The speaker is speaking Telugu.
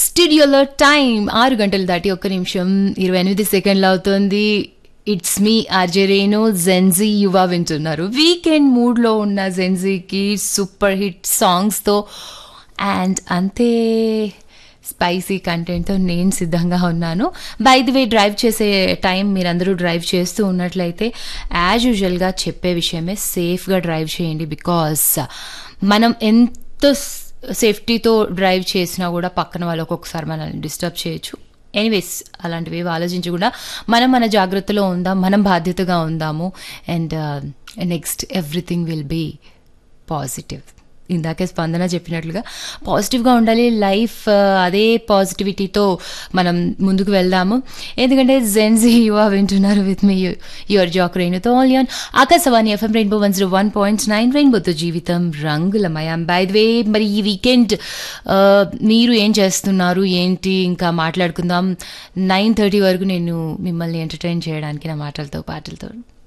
స్టూడియోలో టైం ఆరు గంటలు దాటి ఒక్క నిమిషం ఇరవై ఎనిమిది సెకండ్లు అవుతుంది it's me RJ Renu Gen Z Yuva వింటున్నారు వీకెండ్ మూడ్లో ఉన్న జెన్జీకి సూపర్ హిట్ సాంగ్స్తో అండ్ అంతే స్పైసీ కంటెంట్తో నేను సిద్ధంగా ఉన్నాను బై ది వే డ్రైవ్ చేసే టైం మీరందరూ డ్రైవ్ చేస్తూ ఉన్నట్లయితే యాజ్ యూజువల్గా చెప్పే విషయమే సేఫ్గా డ్రైవ్ చేయండి బికాస్ మనం ఎంతో సేఫ్టీతో డ్రైవ్ చేసినా కూడా పక్కన వాళ్ళు ఒక్కొక్కసారి మనల్ని డిస్టర్బ్ చేయొచ్చు ఎనీవేస్ అలాంటివి ఏవి ఆలోచించకుండా మనం మన జాగ్రత్తలో ఉందాం మనం బాధ్యతగా ఉందాము and next everything will be positive ఇందాకే స్పందన చెప్పినట్లుగా పాజిటివ్గా ఉండాలి లైఫ్ అదే పాజిటివిటీతో మనం ముందుకు వెళ్దాము ఎందుకంటే జెన్జీ యువ వింటున్నారు విత్ మీ యువర్ జాక్ రెయిన్తో ఆల్ యాన్ Akashvani FM rainbow one zero one point nine రెయిన్బోతో జీవితం రంగులమయం బై ద వే మరి ఈ వీకెండ్ మీరు ఏం చేస్తున్నారు ఏంటి ఇంకా మాట్లాడుకుందాం నైన్ థర్టీ వరకు నేను మిమ్మల్ని ఎంటర్టైన్ చేయడానికి నా మాటలతో పాటలతో